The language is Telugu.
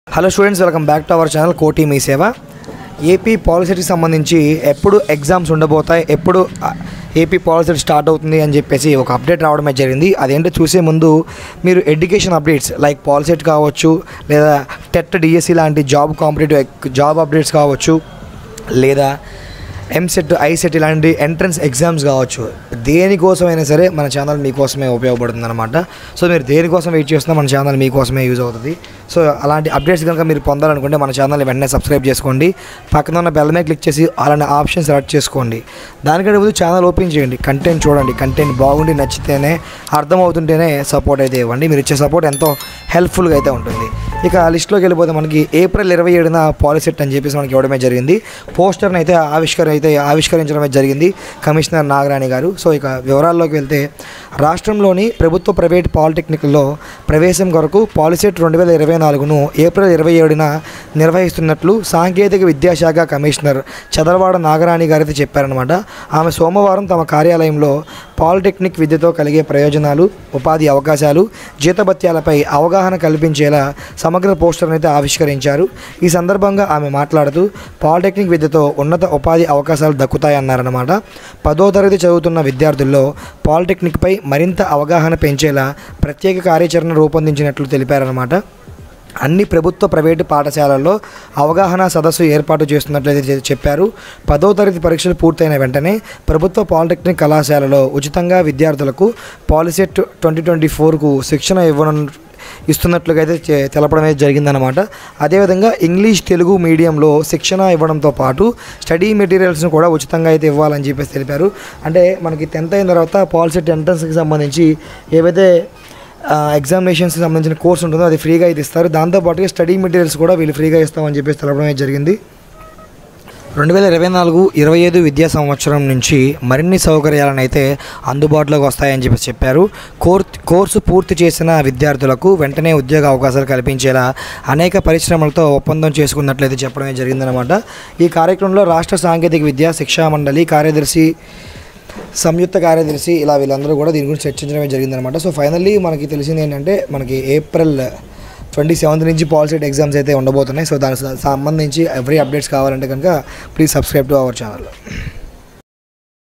hello students welcome back to our channel కోటి మీ సేవ ఏపీ పాలసీకి సంబంధించి ఎప్పుడు ఎగ్జామ్స్ ఉండబోతాయి ఎప్పుడు ఆ, ఏపీ పాలసీ స్టార్ట్ అవుతుంది అని చెప్పేసి ఒక అప్డేట్ రావడమే జరిగింది అదేంటో చూసే ముందు మీరు ఎడ్యుకేషన్ అప్డేట్స్ లైక్ పాలసెట్ కావచ్చు లేదా టెట్ డిఎస్సి లాంటి జాబ్ కాంపిటేటివ్ జాబ్ అప్డేట్స్ కావచ్చు లేదా ఎంసెట్ ఐసెట్ ఇలాంటి ఎంట్రన్స్ ఎగ్జామ్స్ కావచ్చు దేనికోసమైనా సరే మన ఛానల్ మీకోసమే ఉపయోగపడుతుంది అనమాట సో మీరు దేనికోసం వెయిట్ చేస్తున్నా మన ఛానల్ మీకోసమే యూజ్ అవుతుంది సో అలాంటి అప్డేట్స్ కనుక మీరు పొందాలనుకుంటే మన ఛానల్ని వెంటనే సబ్స్క్రైబ్ చేసుకోండి పక్కన ఉన్న బెల్ మీద క్లిక్ చేసి అలాంటి ఆప్షన్ సెలెక్ట్ చేసుకోండి దానికంటే ముందు ఛానల్ ఓపెన్ చేయండి కంటెంట్ చూడండి కంటెంట్ బాగుండి నచ్చితేనే అర్థమవుతుంటేనే సపోర్ట్ అయితే ఇవ్వండి మీరు ఇచ్చే సపోర్ట్ ఎంతో హెల్ప్ఫుల్గా అయితే ఉంటుంది ఇక లిస్ట్లోకి వెళ్ళిపోతే మనకి ఏప్రిల్ ఇరవై ఏడున పాలసెట్ అని చెప్పేసి మనకి ఇవ్వడమే జరిగింది పోస్టర్ని అయితే ఆవిష్కరణ అయితే ఆవిష్కరించడమే జరిగింది కమిషనర్ నాగరాణి గారు సో ఇక వివరాల్లోకి వెళ్తే రాష్ట్రంలోని ప్రభుత్వ ప్రైవేట్ పాలిటెక్నిక్లో ప్రవేశం కొరకు పాలిసెట్ రెండు వేల ఇరవై నాలుగును ఏప్రిల్ ఇరవై ఏడున నిర్వహిస్తున్నట్లు సాంకేతిక విద్యాశాఖ కమిషనర్ చదలవాడ నాగరాణి గారైతే చెప్పారనమాట ఆమె సోమవారం తమ కార్యాలయంలో పాలిటెక్నిక్ విద్యతో కలిగే ప్రయోజనాలు ఉపాధి అవకాశాలు జీతభత్యాలపై అవగాహన కల్పించేలా సమగ్ర పోస్టర్ని అయితే ఆవిష్కరించారు ఈ సందర్భంగా ఆమె మాట్లాడుతూ పాలిటెక్నిక్ విద్యతో ఉన్నత ఉపాధి అవకాశాలు దక్కుతాయన్నారన్నమాట పదో తరగతి చదువుతున్న విద్యార్థుల్లో పాలిటెక్నిక్పై మరింత అవగాహన పెంచేలా ప్రత్యేక కార్యాచరణ రూపొందించినట్లు తెలిపారన్నమాట అన్ని ప్రభుత్వ ప్రైవేటు పాఠశాలల్లో అవగాహన సదస్సు ఏర్పాటు చేస్తున్నట్లయితే చె- చెప్పారు పదో తరగతి పరీక్షలు పూర్తయిన వెంటనే ప్రభుత్వ పాలిటెక్నిక్ కళాశాలలో ఉచితంగా విద్యార్థులకు పాలిసెట్ ట్వంటీ ట్వంటీ ఫోర్కు శిక్షణ ఇవ్వడం ఇస్తున్నట్లుగా అయితే చె- తెలపడం అయితే జరిగిందనమాట అదేవిధంగా ఇంగ్లీష్ తెలుగు మీడియంలో శిక్షణ ఇవ్వడంతో పాటు స్టడీ మెటీరియల్స్ను కూడా ఉచితంగా అయితే ఇవ్వాలని చెప్పేసి తెలిపారు అంటే మనకి టెన్త్ అయిన తర్వాత పాలిసెట్ ఎంట్రన్స్కి సంబంధించి ఏవైతే ఎగ్జామినేషన్స్కి సంబంధించిన కోర్స్ ఉంటుందో అది ఫ్రీగా అయితే ఇస్తారు దాంతోపాటుగా స్టడీ మెటీరియల్స్ కూడా వీళ్ళు ఫ్రీగా ఇస్తామని చెప్పేసి తెలపడం అయితే జరిగింది రెండు వేల ఇరవై నాలుగు ఇరవై ఐదు విద్యా సంవత్సరం నుంచి మరిన్ని సౌకర్యాలను అయితే అందుబాటులోకి వస్తాయని చెప్పి చెప్పారు కోర్ కోర్సు పూర్తి చేసిన విద్యార్థులకు వెంటనే ఉద్యోగ అవకాశాలు కల్పించేలా అనేక పరిశ్రమలతో ఒప్పందం చేసుకున్నట్లయితే చెప్పడమే జరిగిందనమాట ఈ కార్యక్రమంలో రాష్ట్ర సాంకేతిక విద్యా శిక్షా మండలి కార్యదర్శి సంయుక్త కార్యదర్శి ఇలా వీళ్ళందరూ కూడా దీని గురించి చర్చించడమే జరిగిందనమాట సో ఫైనల్లీ మనకి తెలిసింది ఏంటంటే మనకి ఏప్రిల్ ట్వంటీ సెవెంత్ నుంచి పాలిసెట్ ఎగ్జామ్స్ అయితే ఉండబోతున్నాయి సో దానికి సంబంధించి ఎవ్రీ అప్డేట్స్ కావాలంటే కనుక please subscribe to our channel